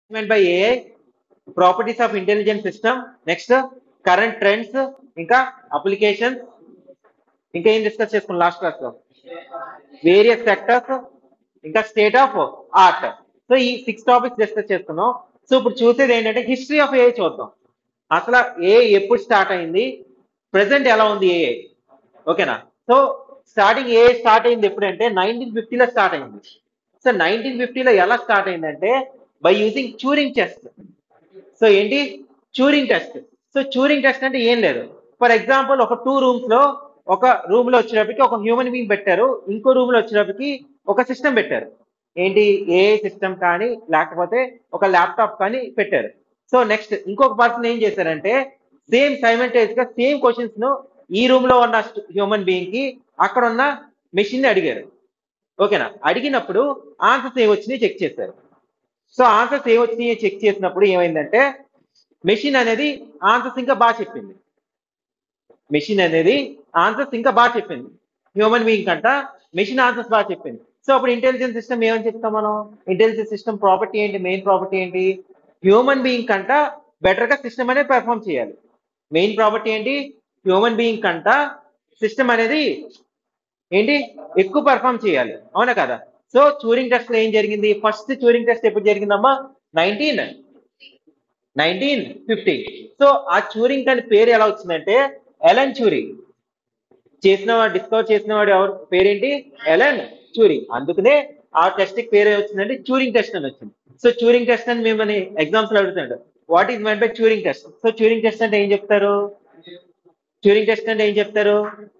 by AI properties of intelligent system next current trends ఇంకా applications ఇంకా ఏం discuss చేసుకున్నాం లాస్ట్ క్లాస్ లో వేరియస్ సెక్టర్స్ ఇంకా స్టేట్ ఆఫ్ ఆర్ట్ సో ఈ సిక్స్ టాపిక్స్ డిస్కస్ చేసుకున్నాం సో ఇప్పుడు చూసేది ఏంటంటే హిస్టరీ ఆఫ్ ఏఐ చూద్దాం అసలు ఏ ఎప్పుడు స్టార్ట్ అయింది ప్రెసెంట్ ఎలా ఉంది ఏఐ ఓకేనా సో స్టార్టింగ్ ఏ స్టార్ట్ అయింది ఎప్పుడంటే నైన్టీన్ ఫిఫ్టీలో స్టార్ట్ అయింది సో నైన్టీన్ ఫిఫ్టీలో ఎలా స్టార్ట్ అయిందంటే by using Turing test so ఏంటి Turing test so Turing test అంటే ఏం లేదు ఫర్ ఎగ్జాంపుల్ ఒక టూ రూమ్స్ లో ఒక రూమ్ లో వచ్చేటప్పటికి ఒక హ్యూమన్ బీయింగ్ పెట్టారు ఇంకో రూమ్ లో వచ్చేటప్పటికి ఒక సిస్టమ్ పెట్టారు ఏంటి ఏ సిస్టమ్ కానీ లేకపోతే ఒక ల్యాప్టాప్ కానీ పెట్టారు సో నెక్స్ట్ ఇంకొక పర్సన్ ఏం చేశారంటే సేమ్ సైమెంటైజ్ గా సేమ్ క్వశ్చన్స్ ను ఈ రూమ్ లో ఉన్న హ్యూమన్ బీయింగ్ కి అక్కడ ఉన్న మెషిన్ ని అడిగారు ఓకేనా అడిగినప్పుడు ఆన్సర్స్ ఏం వచ్చినాయి చెక్ చేశారు సో ఆన్సర్స్ ఏం వచ్చినాయో చెక్ చేసినప్పుడు ఏమైందంటే మెషిన్ అనేది ఆన్సర్స్ ఇంకా బాగా చెప్పింది మెషిన్ అనేది ఆన్సర్స్ ఇంకా బాగా చెప్పింది హ్యూమన్ బీయింగ్ కంట మెషిన్ ఆన్సర్స్ బాగా చెప్పింది సో అప్పుడు ఇంటెలిజెన్స్ సిస్టమ్ ఏమని చెప్తాం మనం ఇంటెలిజెన్స్ సిస్టమ్ ప్రాపర్టీ ఏంటి మెయిన్ ప్రాపర్టీ ఏంటి హ్యూమన్ బీయింగ్ కంట బెటర్ గా సిస్టమ్ అనేది పెర్ఫామ్ చేయాలి మెయిన్ ప్రాపర్టీ ఏంటి హ్యూమన్ బీయింగ్ కంట సిస్టమ్ అనేది ఏంటి ఎక్కువ పెర్ఫామ్ చేయాలి అవునా కదా సో చూరింగ్ టెస్ట్ లో ఏం జరిగింది ఫస్ట్ చూరింగ్ టెస్ట్ ఎప్పుడు జరిగిందమ్మా నైన్టీన్ నైన్టీన్ ఫిఫ్టీ సో ఆ చూరింగ్ అని పేరు ఎలా వచ్చిందంటే ఎలన్ చూరింగ్ చేసిన డిస్కవర్ చేసిన వాడు ఎవరు పేరేంటి ఎలన్ చూరింగ్ అందుకనే ఆ టెస్ట్ కి పేరు వచ్చిందంటే చూరింగ్ టెస్ట్ అని వచ్చింది సో చూరింగ్ టెస్ట్ అని మిమ్మల్ని ఎగ్జామ్స్ లో అడుగుతాడు what is meant by Turing test so Turing test అంటే ఏం చెప్తారు చూరింగ్ టెస్ట్ అంటే ఏం చెప్తారు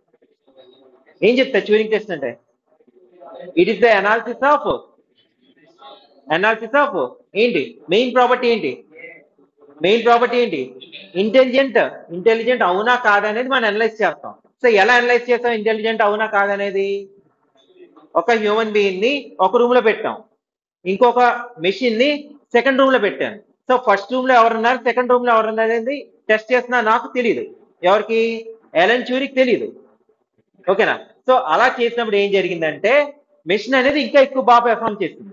ఏం చెప్తారు చూరింగ్ టెస్ట్ అంటే it is the analysis of analysis of ఏంటి మెయిన్ ప్రాపర్టీ ఏంటి మెయిన్ ప్రాపర్టీ ఏంటి ఇంటెలిజెంట్ ఇంటెలిజెంట్ అవునా కాదనేది మనం అనలైజ్ చేస్తాం సో ఎలా అనలైజ్ చేస్తాం ఇంటెలిజెంట్ అవునా కాదనేది ఒక హ్యూమన్ బీయింగ్ ని ఒక రూమ్ లో పెట్టాం ఇంకొక మెషిన్ ని సెకండ్ రూమ్ లో పెట్టాను సో ఫస్ట్ రూమ్ లో ఎవరున్నారు సెకండ్ రూమ్ లో ఎవరున్నారు అనేది టెస్ట్ చేస్తున్నా నాకు తెలియదు ఎవరికి ఎలన్ చూరికి తెలియదు ఓకేనా సో అలా చేసినప్పుడు ఏం జరిగిందంటే మెషిన్ అనేది ఇంకా ఎక్కువ బాగా పెర్ఫామ్ చేస్తుంది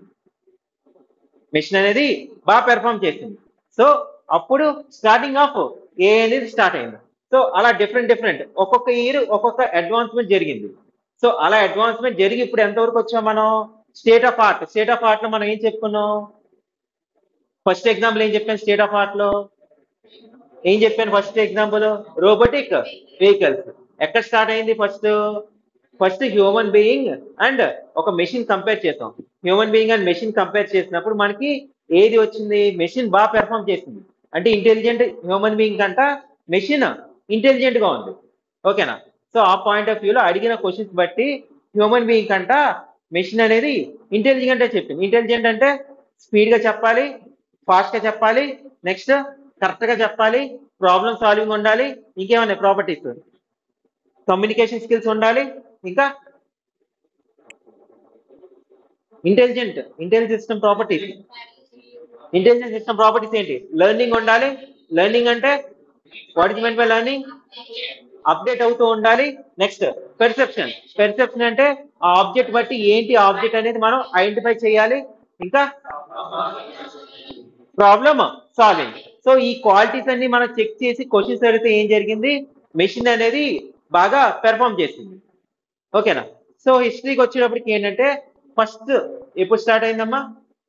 మెషిన్ అనేది బాగా పెర్ఫామ్ చేస్తుంది సో అప్పుడు స్టార్టింగ్ ఆఫ్ ఏ అనేది స్టార్ట్ అయింది సో అలా డిఫరెంట్ డిఫరెంట్ ఒక్కొక్క ఇయర్ ఒక్కొక్క అడ్వాన్స్మెంట్ జరిగింది సో అలా అడ్వాన్స్మెంట్ జరిగి ఇప్పుడు ఎంతవరకు వచ్చాం మనం state of art state of art లో మనం ఏం చెప్పుకున్నాం ఫస్ట్ ఎగ్జాంపుల్ ఏం చెప్పాను స్టేట్ ఆఫ్ ఆర్ట్ లో ఏం చెప్పాను ఫస్ట్ ఎగ్జాంపుల్ రోబోటిక్ వెహికల్స్ ఎక్కడ స్టార్ట్ అయింది first first human being and ఒక మెషిన్ కంపేర్ చేసాం human being and machine compare చేసినప్పుడు మనకి ఏది వచ్చింది మెషిన్ బాగా పెర్ఫామ్ చేసింది అంటే ఇంటెలిజెంట్ హ్యూమన్ బీయింగ్ కంట మెషిన్ ఇంటెలిజెంట్ గా ఉంది ఓకేనా సో ఆ పాయింట్ ఆఫ్ వ్యూలో అడిగిన క్వశ్చన్స్ బట్టి హ్యూమన్ బీయింగ్ కంట మెషిన్ అనేది ఇంటెలిజెంట్ అని చెప్పింది ఇంటెలిజెంట్ అంటే స్పీడ్ గా చెప్పాలి ఫాస్ట్ గా చెప్పాలి నెక్స్ట్ కరెక్ట్ గా చెప్పాలి ప్రాబ్లమ్ సాల్వింగ్ ఉండాలి ఇంకేమన్నా ప్రాపర్టీస్ కమ్యూనికేషన్ స్కిల్స్ ఉండాలి ఇంకా intelligent intelligent system properties intelligent system properties ఏంటి లెర్నింగ్ ఉండాలి లెర్నింగ్ అంటే what is meant by learning update అవుతూ ఉండాలి నెక్స్ట్ పెర్సెప్షన్ పెర్సెప్షన్ అంటే ఆ ఆబ్జెక్ట్ బట్టి ఏంటి ఆబ్జెక్ట్ అనేది మనం ఐడెంటిఫై చేయాలి ఇంకా ప్రాబ్లమ్ సాల్వింగ్ సో ఈ క్వాలిటీస్ అన్ని మనం చెక్ చేసి క్వశ్చన్స్ అడిగితే ఏం జరిగింది మెషిన్ అనేది బాగా పెర్ఫామ్ చేసింది ఓకేనా సో హిస్టరీకి వచ్చేటప్పటికి ఏంటంటే ఫస్ట్ ఎప్పుడు స్టార్ట్ అయిందమ్మా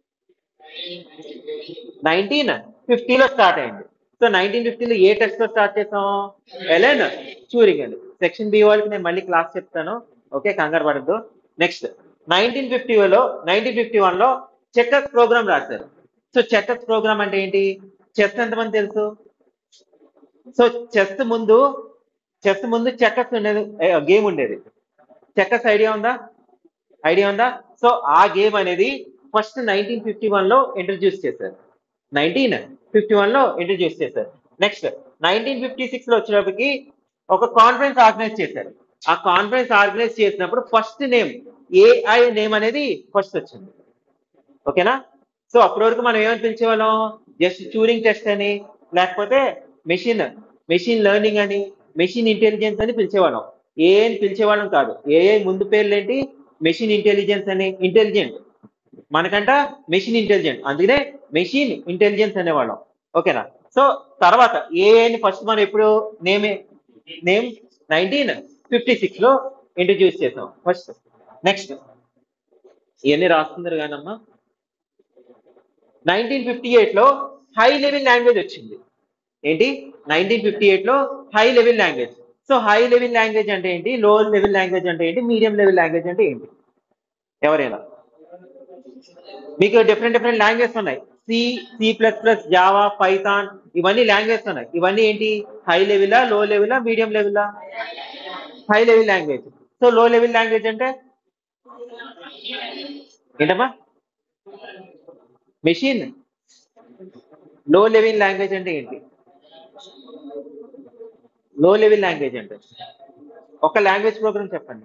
నైన్టీన్ ఫిఫ్టీలో స్టార్ట్ అయింది సో నైన్టీన్ ఫిఫ్టీలో ఏ టెస్ట్ తో స్టార్ట్ చేసాం ఎలెన్ చూరింగ్ అండి సెక్షన్ బి వాళ్ళకి నేను మళ్ళీ క్లాస్ చెప్తాను ఓకే కంగారు పడద్దు నెక్స్ట్ నైన్టీన్ ఫిఫ్టీలో నైన్టీన్ ఫిఫ్టీ వన్ లో చెక్కర్స్ ప్రోగ్రామ్ రాశారు సో చెక్కర్స్ ప్రోగ్రామ్ అంటే ఏంటి చెస్ ఎంతమంది తెలుసు సో చెస్ ముందు చెస్ ముందు చెక్కర్స్ ఉండేది గేమ్ ఉండేది చెక్కర్స్ ఐడియా ఉందా ఐడియా ఉందా సో ఆ గేమ్ అనేది ఫస్ట్ నైన్టీన్ ఫిఫ్టీ వన్ లో ఇంట్రడ్యూస్ చేశారు నైన్టీన్ ఫిఫ్టీ వన్ లో ఇంట్రడ్యూస్ చేశారు నెక్స్ట్ నైన్టీన్ ఫిఫ్టీ సిక్స్ లో వచ్చినప్పటికి ఒక కాన్ఫరెన్స్ ఆర్గనైజ్ చేశారు ఆ కాన్ఫరెన్స్ ఆర్గనైజ్ చేసినప్పుడు ఫస్ట్ నేమ్ ఏఐ నేమ్ అనేది ఫస్ట్ వచ్చింది ఓకేనా సో అప్పటి వరకు మనం ఏమని పిలిచేవాళ్ళం జస్ట్ చూరింగ్ టెస్ట్ అని లేకపోతే మెషిన్ మెషిన్ లెర్నింగ్ అని మెషిన్ ఇంటెలిజెన్స్ అని పిలిచేవాళ్ళం ఏ అని పిలిచేవాళ్ళం కాదు ఏఐ ముందు పేర్లు ఏంటి మెషిన్ ఇంటెలిజెన్స్ అని ఇంటెలిజెంట్ మనకంట మెషిన్ ఇంటెలిజెంట్ అందుకనే మెషిన్ ఇంటెలిజెన్స్ అనేవాళ్ళం ఓకేనా సో తర్వాత ఏఐని ఫస్ట్ మనం ఎప్పుడు name name nineteen fifty six లో ఇంట్రడ్యూస్ చేసాం ఫస్ట్ నెక్స్ట్ ఇవన్నీ రాస్తున్నారు కానమ్మా నైన్టీన్ ఫిఫ్టీ ఎయిట్ లో హై లెవెల్ లాంగ్వేజ్ వచ్చింది ఏంటి నైన్టీన్ ఫిఫ్టీ ఎయిట్ లో high level language so high level language అంటే ఏంటి లో లెవెల్ లాంగ్వేజ్ అంటే ఏంటి మీడియం లెవెల్ లాంగ్వేజ్ అంటే ఏంటి ఎవరైనా మీకు డిఫరెంట్ డిఫరెంట్ లాంగ్వేజ్ ఉన్నాయి C C plus plus Java Python ఇవన్నీ లాంగ్వేజ్ ఉన్నాయి ఇవన్నీ ఏంటి హై లెవెలా లో లెవెలా మీడియం లెవెలా high level language so low level language అంటే ఏంటమ్మా మెషిన్ లో లెవెల్ లాంగ్వేజ్ అంటే ఏంటి లో లెవెల్ లాంగ్వేజ్ అంటే ఒక లాంగ్వేజ్ ప్రోగ్రామ్ చెప్పండి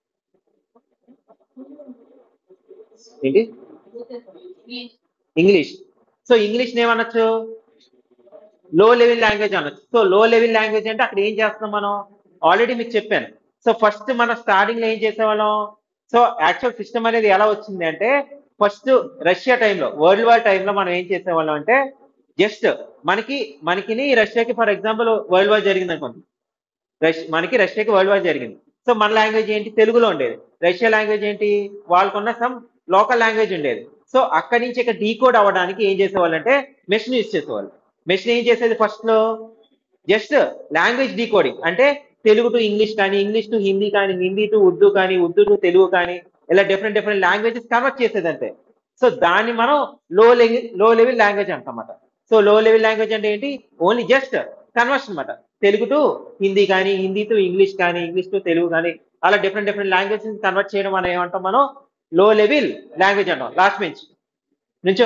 ఏంటి ఇంగ్లీష్ సో ఇంగ్లీష్ ఏమనొచ్చు లో లెవెల్ లాంగ్వేజ్ అనొచ్చు సో లో లెవెల్ లాంగ్వేజ్ అంటే అక్కడ ఏం చేస్తున్నాం మనం ఆల్రెడీ మీకు చెప్పాను సో ఫస్ట్ మనం స్టార్టింగ్ లో ఏం చేసేవాళ్ళం సో యాక్చువల్ సిస్టమ్ అనేది ఎలా వచ్చింది అంటే ఫస్ట్ రష్యా టైంలో వరల్డ్ వార్ టైంలో మనం ఏం చేసేవాళ్ళం అంటే జస్ట్ మనకి మనకిని రష్యాకి ఫర్ ఎగ్జాంపుల్ వరల్డ్ వార్ జరిగింది అనుకోండి రష్ మనకి రష్యాకి వరల్డ్ వార్ జరిగింది సో మన లాంగ్వేజ్ ఏంటి తెలుగులో ఉండేది రష్యా లాంగ్వేజ్ ఏంటి వాళ్ళకున్న సమ్ లోకల్ లాంగ్వేజ్ ఉండేది సో అక్కడి నుంచి ఇక్కడ డీకోడ్ అవ్వడానికి ఏం చేసేవాళ్ళు అంటే మెషిన్ యూజ్ చేసేవాళ్ళు మెషిన్ ఏం చేసేది ఫస్ట్ లో జస్ట్ లాంగ్వేజ్ డీకోడింగ్ అంటే తెలుగు టు ఇంగ్లీష్ కానీ ఇంగ్లీష్ టు హిందీ కానీ హిందీ టు ఉర్దూ కానీ ఉర్దూ టు తెలుగు కానీ ఇలా డిఫరెంట్ డిఫరెంట్ లాంగ్వేజెస్ కన్వర్ట్ చేసేది అంతే సో దాన్ని మనం low level low level language అంటామన్నమాట సో లో లెవెల్ లాంగ్వేజ్ అంటే ఏంటి ఓన్లీ జస్ట్ కన్వర్షన్ అనమాట తెలుగు టు హిందీ కానీ హిందీ టు ఇంగ్లీష్ కానీ ఇంగ్లీష్ టు తెలుగు కానీ అలా డిఫరెంట్ డిఫరెంట్ లాంగ్వేజెస్ కన్వర్ట్ చేయడం మనం ఏమంటాం మనం లో లెవెల్ లాంగ్వేజ్ అంటాం లాస్ట్ బెంచ్ నుంచో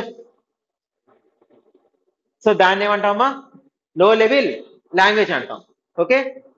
సో దాన్ని ఏమంటామా లో లెవెల్ లాంగ్వేజ్ అంటాం okay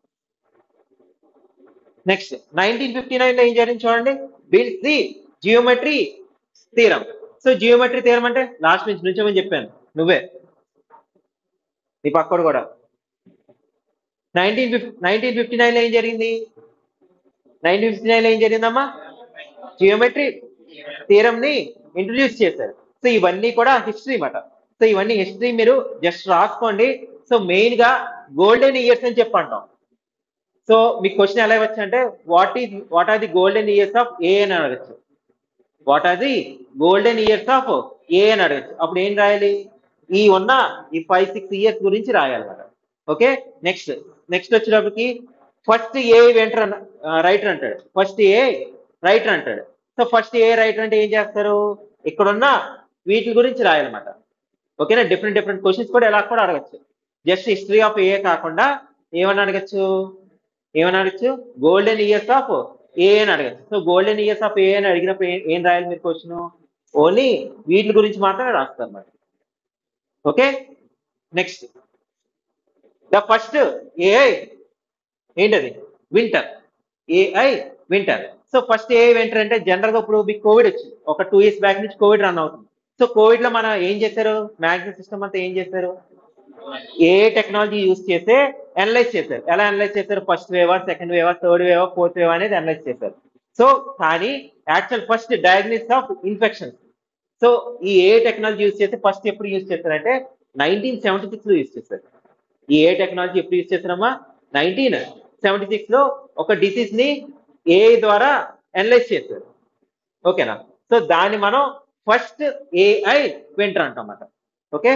next nineteen fifty nine లో ఏం జరిగింది చూడండి build the geometry theorem so geometry theorem అంటే లాస్ట్ నుంచి నుంచోమని చెప్పాను నువ్వే నీ పక్కోడు కూడా nineteen fifty nineteen fifty nine లో ఏం జరిగింది నైన్టీన్ ఫిఫ్టీ నైన్ లో ఏం జరిగిందమ్మా జియోమెట్రీ థీరం ని ఇంట్రడ్యూస్ చేశారు సో ఇవన్నీ కూడా హిస్టరీ మాట సో ఇవన్నీ హిస్టరీ మీరు జస్ట్ రాసుకోండి సో మెయిన్ గా గోల్డెన్ ఇయర్స్ అని చెప్పంటాం సో మీకు క్వశ్చన్ ఎలా ఇవ్వచ్చు అంటే what is what are the golden years of AI అని అడగచ్చు what are the golden years of AI అని అడగచ్చు అప్పుడు ఏం రాయాలి ఈ ఉన్న ఈ ఫైవ్ సిక్స్ ఇయర్స్ గురించి రాయాలన్నమాట ఓకే నెక్స్ట్ నెక్స్ట్ వచ్చేటప్పటికి ఫస్ట్ ఏ వెంటర్ రైటర్ అంటాడు ఫస్ట్ ఏ రైటర్ అంటాడు సో ఫస్ట్ ఏ రైటర్ అంటే ఏం చేస్తారు ఇక్కడున్న వీటి గురించి రాయాలన్నమాట ఓకేనా డిఫరెంట్ డిఫరెంట్ క్వశ్చన్స్ కూడా ఎలా కూడా అడగచ్చు జస్ట్ హిస్టరీ ఆఫ్ ఏ కాకుండా ఏమని అడగచ్చు ఏమని అడగచ్చు గోల్డెన్ ఇయర్స్ ఆఫ్ ఏ అని అడగచ్చు so golden years of AI అని అడిగినప్పుడు ఏ- ఏం రాయాలి మీరు క్వశ్చన్ ఓన్లీ వీటి గురించి మాత్రమే రాస్తారు అన్నమాట okay next the first AI ఏంటది winter AI winter so first AI winter అంటే జనరల్ గా ఇప్పుడు మీకు కోవిడ్ వచ్చింది ఒక టూ ఇయర్స్ బ్యాక్ నుంచి కోవిడ్ రన్ అవుతుంది సో కోవిడ్ లో మనం ఏం చేశారు మ్యాగ్జిన్ సిస్టమ్ అంతా ఏం చేశారు ఏ టెక్నాలజీ యూస్ చేస్తే అనలైజ్ చేశారు ఎలా అనలైజ్ చేశారు ఫస్ట్ వేవా సెకండ్ వేవా థర్డ్ వేవా ఫోర్త్ వేవా అనేది అనలైజ్ చేశారు సో కానీ actual first diagnosis of infections so ఈ ఏ టెక్నాలజీ యూస్ చేస్తే ఫస్ట్ ఎప్పుడు యూస్ చేస్తారంటే నైన్టీన్ సెవెంటీ సిక్స్ లో యూస్ చేస్తారు ఈ ఏ టెక్నాలజీ ఎప్పుడు యూస్ చేస్తారమ్మా నైన్టీన్ సెవెంటీ సిక్స్ లో ఒక డిసీజ్ ని ఏ ద్వారా అనలైజ్ చేస్తారు ఓకేనా సో దాన్ని మనం ఫస్ట్ ఏఐ వెంటర్ అంటాం అన్నమాట okay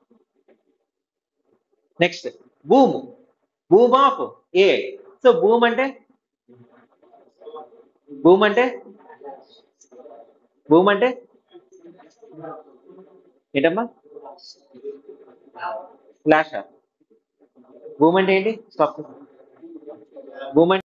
next boom boom of AI so boom అంటే భూమ్ అంటే భూమ్ అంటే ఏంటమ్మా ఫ్లాష్ భూమ్ అంటే ఏంటి స్టాప్ భూమ్ అంటే